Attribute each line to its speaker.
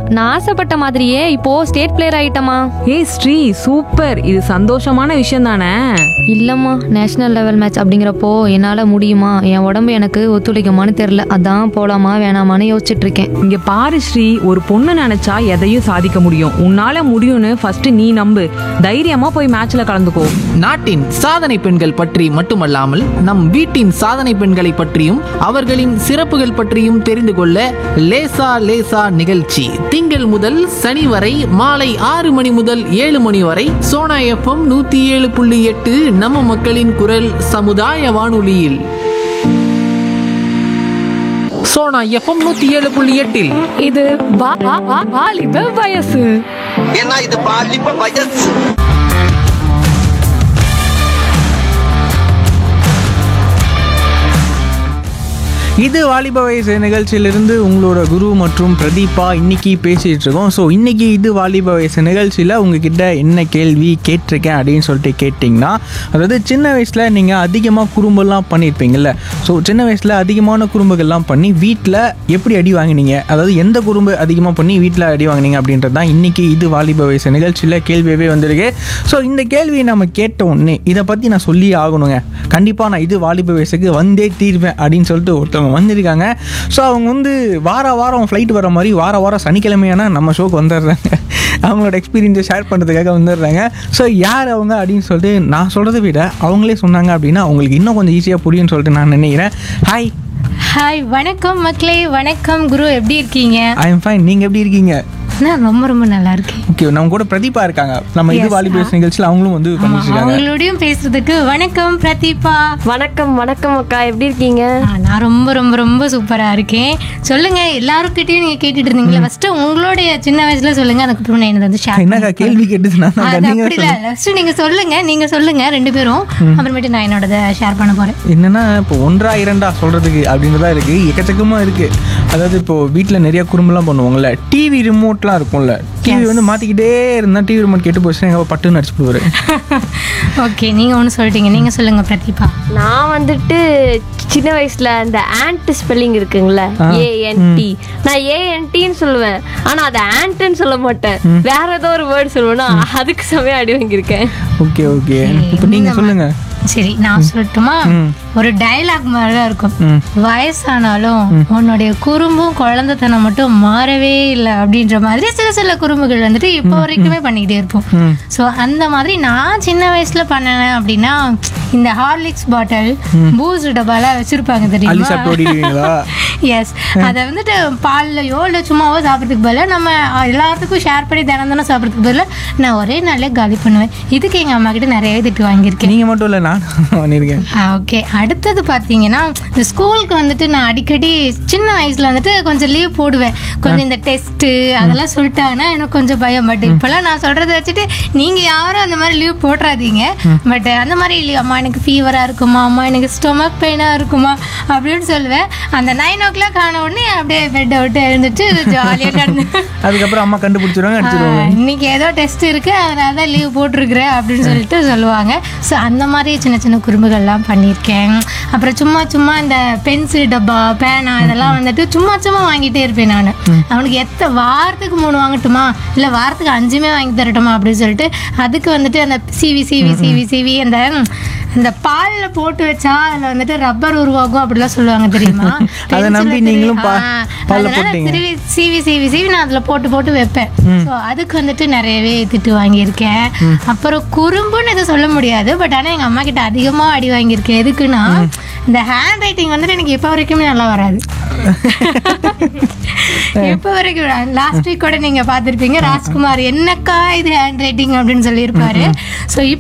Speaker 1: நான் ஆசைப்பட்ட மாதிரியே இப்போ ஸ்டேட் பிளேயர் ஆயிட்டமா
Speaker 2: ஏய் ஸ்ரீ சூப்பர் இது சந்தோஷமான விஷயம் தானே
Speaker 1: இல்லம்மா நேஷனல் லெவல் மேட்ச் அப்படிங்கிறப்போ என்னால முடியுமா என் உடம்பு எனக்கு ஒத்துழைக்குமான்னு தெரியல அதான் போலாமா வேணாமான்னு யோசிச்சுட்டு இருக்கேன்
Speaker 2: இங்க பாரு ஸ்ரீ ஒரு பொண்ணு நினைச்சா எதையும் சாதிக்க முடியும் உன்னால முடியும்னு ஃபர்ஸ்ட் நீ நம்பு தைரியமா போய் மேட்ச்ல கலந்துக்கோ
Speaker 3: நாட்டின் சாதனை பெண்கள் பற்றி மட்டுமல்லாமல் நம் வீட்டின் சாதனை பெண்களை பற்றியும் அவர்களின் சிறப்புகள் பற்றியும் தெரிந்து கொள்ள லேசா லேசா நிகழ்ச்சி திங்கள் முதல் சனி வரை மாலை ஆறு மணி முதல் ஏழு மணி வரை சோனா எஃப்எம் நூத்தி ஏழு புள்ளி எட்டு நம்ம மக்களின் குரல் சமுதாய வானொலியில் சோனா எஃப்எம் நூத்தி ஏழு புள்ளி எட்டில்
Speaker 4: இது வா- வா- வா- வாலிப வயசு
Speaker 5: ஏன்னா இது பாலிப்ப வயசு
Speaker 6: இது வாலிப வயசு நிகழ்ச்சியிலிருந்து உங்களோட குரு மற்றும் பிரதீபா இன்னைக்கு பேசிட்டு இருக்கோம் ஸோ இன்னைக்கு இது வாலிப வயசு நிகழ்ச்சியில் உங்ககிட்ட என்ன கேள்வி கேட்டிருக்கேன் அப்படின்னு சொல்லிட்டு கேட்டிங்கன்னா அதாவது சின்ன வயசில் நீங்கள் அதிகமாக குறும்பெல்லாம் பண்ணியிருப்பீங்கல்ல ஸோ சின்ன வயசில் அதிகமான குறும்புகள்லாம் பண்ணி வீட்டில் எப்படி அடி வாங்கினீங்க அதாவது எந்த குறும்பு அதிகமாக பண்ணி வீட்டில் அடி வாங்கினீங்க அப்படின்றது தான் இன்னைக்கு இது வாலிப வயசு நிகழ்ச்சியில் கேள்வியவே வந்திருக்கு ஸோ இந்த கேள்வியை நம்ம கேட்ட உடனே இதை பற்றி நான் சொல்லி ஆகணுங்க கண்டிப்பாக நான் இது வாலிப வயசுக்கு வந்தே தீர்வேன் அப்படின்னு சொல்லிட்டு ஒருத்தவங்க வந்திருக்காங்க ஸோ அவங்க வந்து வார வாரம் ஃப்ளைட் வர மாதிரி வார வாரம் சனிக்கிழமையான நம்ம ஷோக்கு வந்துடுறாங்க அவங்களோட எக்ஸ்பீரியன்ஸை ஷேர் பண்ணுறதுக்காக வந்துடுறாங்க ஸோ யார் அவங்க அப்படின்னு சொல்லிட்டு நான் சொல்கிறத விட அவங்களே சொன்னாங்க அப்படின்னா அவங்களுக்கு இன்னும் கொஞ்சம் ஈஸியாக புரியும்னு சொல்லிட்டு நான் நினைக்கிறேன் ஹாய்
Speaker 7: ஹாய் வணக்கம் மக்களே வணக்கம் குரு எப்படி இருக்கீங்க
Speaker 6: ஐ எம் ஃபைன் நீங்கள் எப்படி இருக்கீங்க
Speaker 7: நான் ரொம்ப ரொம்ப நல்லா இருக்கேன்
Speaker 6: ஓகே நம்ம கூட பிரதீபா இருக்காங்க நம்ம இது
Speaker 7: Yes,
Speaker 6: வாலிப வயசு நிகழ்ச்சியில் அவங்களும் வந்து
Speaker 7: ஆமா,
Speaker 6: பண்ணிட்டு இருக்காங்க
Speaker 7: அவங்களோடையும் பேசுறதுக்கு வணக்கம் பிரதீபா
Speaker 1: வணக்கம் வணக்கம் அக்கா எப்படி இருக்கீங்க
Speaker 7: ஆ, நான் ரொம்ப ரொம்ப ரொம்ப சூப்பரா இருக்கேன் சொல்லுங்க எல்லாருக்கிட்டையும் நீங்க கேட்டுட்டு இருந்தீங்களா ஃபர்ஸ்ட் உங்களுடைய சின்ன வயசுல சொல்லுங்க அதுக்கப்புறம் நான் என்னது வந்து ஷேர்
Speaker 6: என்னக்கா கேள்வி கேட்டது நான் தான்
Speaker 7: அது
Speaker 6: நீங்க
Speaker 7: அப்படி இல்ல ஃபர்ஸ்ட் நீங்க சொல்லுங்க நீங்க சொல்லுங்க ரெண்டு பேரும் அப்புறமேட்டு நான் என்னோட ஷேர் பண்ண போறேன்
Speaker 6: என்னன்னா இப்போ ஒன்றா இரண்டா சொல்றதுக்கு அப்படின்றதா இருக்கு எக்கச்சக்கமா இருக்கு அதாவது இப்போ வீட்டில் நிறைய குறும்பெல்லாம் பண்ணுவாங்கல்ல டிவி ரிமோட்லாம் இருக்கும்ல டிவி வந்து மாத்திக்கிட்டே இருந்தா டிவி ரிமோட் கெட்டு போச்சுன்னா எங்க பட்டுன்னு அடிச்சு போடுவாரு
Speaker 7: ஓகே நீங்க ஒன்று சொல்லிட்டீங்க நீங்க சொல்லுங்க பிரதீபா
Speaker 8: நான் வந்துட்டு சின்ன வயசுல அந்த ஆண்ட் ஸ்பெல்லிங் இருக்குங்கள ஏஎன்டி நான் ஏஎன்டின்னு சொல்லுவேன் ஆனா அதை ஆண்ட்னு சொல்ல மாட்டேன் வேற ஏதோ ஒரு வேர்டு சொல்லுவேன்னா அதுக்கு சமயம் அடி வாங்கியிருக்கேன்
Speaker 6: ஓகே ஓகே இப்போ நீங்க சொல்லுங்க
Speaker 7: சரி நான் சொல்லட்டுமா ஒரு டயலாக் மாதிரி தான் இருக்கும்
Speaker 6: ம்.
Speaker 7: வயசானாலும் உன்னுடைய குறும்பும் குழந்தைத்தனம் மட்டும் மாறவே இல்லை அப்படின்ற மாதிரி சில சில குறும்புகள் வந்துட்டு இப்போ வரைக்குமே பண்ணிக்கிட்டே இருப்போம் ஸோ அந்த மாதிரி நான் சின்ன வயசுல பண்ணினேன் அப்படின்னா இந்த ஹார்லிக்ஸ் பாட்டில் பூஸ்ட் டப்பாலாம் வச்சிருப்பாங்க
Speaker 6: அள்ளி
Speaker 7: தெரியுமா
Speaker 6: சாப்பிட்டு ஓடிடுவீங்களா
Speaker 7: எஸ் அதை வந்துட்டு பால்லையோ இல்லை சும்மாவோ சாப்பிட்றதுக்கு பதிலாக நம்ம எல்லாத்துக்கும் ஷேர் பண்ணி தினம் தினம் சாப்பிட்றதுக்கு பதிலாக நான் ஒரே நாளே காலி பண்ணுவேன் இதுக்கு எங்கள் அம்மா கிட்ட நிறையவே திட்டு வாங்கியிருக்கேன்
Speaker 6: நீங்க மட்டும் இல்லை நான் பண்ணியிருக்கேன்
Speaker 7: ஓகே அடுத்தது பார்த்தீங்கன்னா இந்த ஸ்கூலுக்கு வந்துட்டு நான் அடிக்கடி சின்ன வயசுல வந்துட்டு கொஞ்சம் லீவ் போடுவேன் கொஞ்சம் இந்த டெஸ்ட்டு அதெல்லாம் சொல்லிட்டாங்கன்னா எனக்கு கொஞ்சம் பயம் பட் இப்போல்லாம் நான் சொல்கிறத வச்சுட்டு நீங்கள் யாரும் அந்த மாதிரி லீவ் போட்டுறாதீங்க பட் அந்த மாதிரி இல்லையா அம்மா எனக்கு ஃபீவராக இருக்குமா அம்மா எனக்கு ஸ்டொமக் பெயினாக இருக்குமா அப்படின்னு சொல்லுவேன் அந்த நைன் ஓ கிளாக் ஆன உடனே அப்படியே பெட்டை விட்டு எழுந்துட்டு ஜாலியாக நடந்து
Speaker 6: அதுக்கப்புறம் அம்மா கண்டுபிடிச்சிருவாங்க
Speaker 7: ஆ,
Speaker 6: அடிச்சிருவாங்க
Speaker 7: இன்னைக்கு ஏதோ டெஸ்ட் இருக்கு அதனால தான் லீவ் போட்டிருக்கிறேன் அப்படின்னு சொல்லிட்டு சொல்லுவாங்க ஸோ அந்த மாதிரி சின்ன சின்ன குறும்புகள்லாம் பண்ணியிருக்கேன் அப்புறம் சும்மா சும்மா இந்த பென்சில் டப்பா பேனா இதெல்லாம் வந்துட்டு சும்மா சும்மா வாங்கிட்டே இருப்பேன் நான் அவனுக்கு எத்த வாரத்துக்கு மூணு வாங்கட்டுமா இல்லை வாரத்துக்கு அஞ்சுமே வாங்கி தரட்டுமா அப்படின்னு சொல்லிட்டு அதுக்கு வந்துட்டு அந்த சிவி சிவி சிவி சிவி அந்த இந்த பால்ல போட்டு வச்சா அதுல வந்துட்டு ரப்பர் உருவாகும் அப்படிலாம் சொல்லுவாங்க தெரியுமா
Speaker 6: அதை நம்பி
Speaker 7: Pencil-ல
Speaker 6: நீங்களும் பா-
Speaker 7: ஆ,
Speaker 6: பால்ல
Speaker 7: அதனால
Speaker 6: போட்டீங்க.
Speaker 7: திருவி சிவி சிவி சிவி நான் அதில் போட்டு போட்டு வைப்பேன் ஸோ அதுக்கு வந்துட்டு நிறையவே திட்டு வாங்கியிருக்கேன் அப்புறம் குறும்புன்னு எதுவும் சொல்ல முடியாது பட் ஆனால் எங்கள் அம்மா கிட்ட அதிகமாக அடி வாங்கியிருக்கேன் எதுக்குன்னா இந்த ஹேண்ட் ரைட்டிங் வந்துட்டு எனக்கு இப்போ வரைக்குமே நல்லா வராது இப்போ வரைக்கும் லாஸ்ட் வீக் கூட நீங்கள் பார்த்துருப்பீங்க ராஜ்குமார் என்னக்கா இது ஹேண்ட் ரைட்டிங் அப்படின்னு சொல்லியிருப்பாரு ஸோ